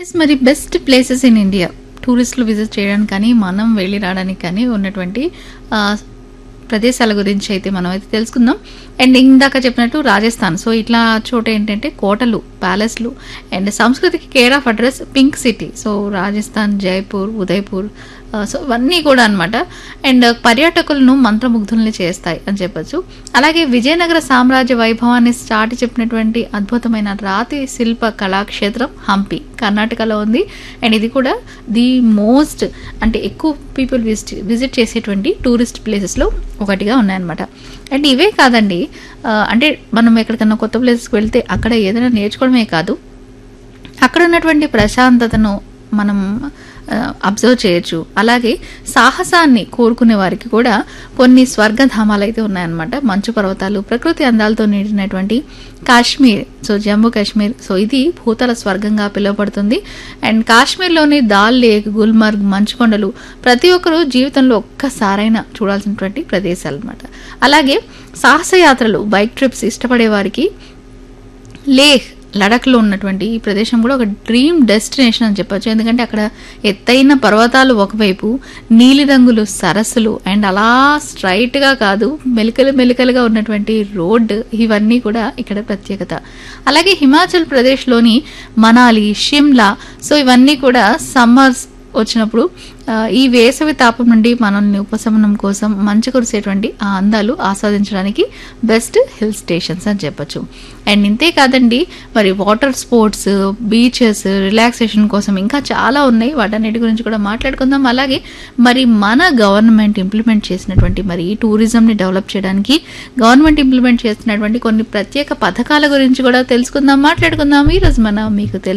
yes మరి best places in India టూరిస్టులు visit చేయడానికి కానీ మనం వెళ్ళి రావడానికి కానీ ఉన్నటువంటి ఆ, ప్రదేశాల గురించి అయితే మనం అయితే తెలుసుకుందాం అండ్ ఇందాక చెప్పినట్టు రాజస్థాన్ సో ఇట్లా చోట ఏంటంటే కోటలు ప్యాలెస్లు అండ్ సంస్కృతికి care of address pink city so Rajasthan Jaipur Udaipur ఆ, సో ఇవన్నీ కూడా అన్నమాట అండ్ పర్యాటకులను మంత్రముగ్ధుల్ని చేస్తాయి అని చెప్పొచ్చు అలాగే విజయనగర సామ్రాజ్య వైభవాన్ని చాటి చెప్పినటువంటి అద్భుతమైన రాతి శిల్ప కళాక్షేత్రం హంపి కర్ణాటకలో ఉంది అండ్ ఇది కూడా ది మోస్ట్ అంటే ఎక్కువ పీపుల్ విజిట్ విజిట్ చేసేటువంటి టూరిస్ట్ ప్లేసెస్లో ఒకటిగా ఉన్నాయన్నమాట అండ్ ఇవే కాదండి ఆ, అంటే మనం ఎక్కడికన్నా కొత్త ప్లేసెస్కి వెళ్తే అక్కడ ఏదైనా నేర్చుకోవడమే కాదు అక్కడ ఉన్నటువంటి ప్రశాంతతను మనం అబ్జర్వ్ చేయొచ్చు అలాగే సాహసాన్ని కోరుకునే వారికి కూడా కొన్ని స్వర్గధామాలు అయితే ఉన్నాయన్నమాట మంచు పర్వతాలు ప్రకృతి అందాలతో నిండినటువంటి కాశ్మీర్ సో జమ్మూ కాశ్మీర్ సో ఇది భూతల స్వర్గంగా పిలువబడుతుంది అండ్ కాశ్మీర్లోని దాల్ లేక్ గుల్మర్గ్ మంచుకొండలు ప్రతి ఒక్కరూ జీవితంలో ఒక్కసారైనా చూడాల్సినటువంటి ప్రదేశాలు అనమాట అలాగే సాహసయాత్రలు బైక్ ట్రిప్స్ ఇష్టపడే వారికి లేహ్ లడఖ్లో ఉన్నటువంటి ఈ ప్రదేశం కూడా ఒక డ్రీమ్ డెస్టినేషన్ అని చెప్పొచ్చు ఎందుకంటే అక్కడ ఎత్తైన పర్వతాలు ఒకవైపు నీలిరంగులు సరస్సులు అండ్ అలా స్ట్రైట్గా కాదు మెలికలు మెలికలుగా ఉన్నటువంటి రోడ్ ఇవన్నీ కూడా ఇక్కడ ప్రత్యేకత అలాగే హిమాచల్ ప్రదేశ్లోని మనాలి షిమ్లా సో ఇవన్నీ కూడా సమ్మర్స్ వచ్చినప్పుడు ఆ, ఈ వేసవి తాపం నుండి మనల్ని ఉపశమనం కోసం మంచు కురిసేటువంటి ఆ అందాలు ఆస్వాదించడానికి బెస్ట్ హిల్ స్టేషన్స్ అని చెప్పొచ్చు అండ్ ఇంతే కాదండి మరి వాటర్ స్పోర్ట్స్ బీచెస్ రిలాక్సేషన్ కోసం ఇంకా చాలా ఉన్నాయి వాటన్నిటి గురించి కూడా మాట్లాడుకుందాం అలాగే మరి మన గవర్నమెంట్ ఇంప్లిమెంట్ చేసినటువంటి మరి ఈ టూరిజంని డెవలప్ చేయడానికి గవర్నమెంట్ ఇంప్లిమెంట్ చేస్తున్నటువంటి కొన్ని ప్రత్యేక పథకాల గురించి కూడా తెలుసుకుందాం మాట్లాడుకుందాం ఈరోజు మన మీకు తెలుసు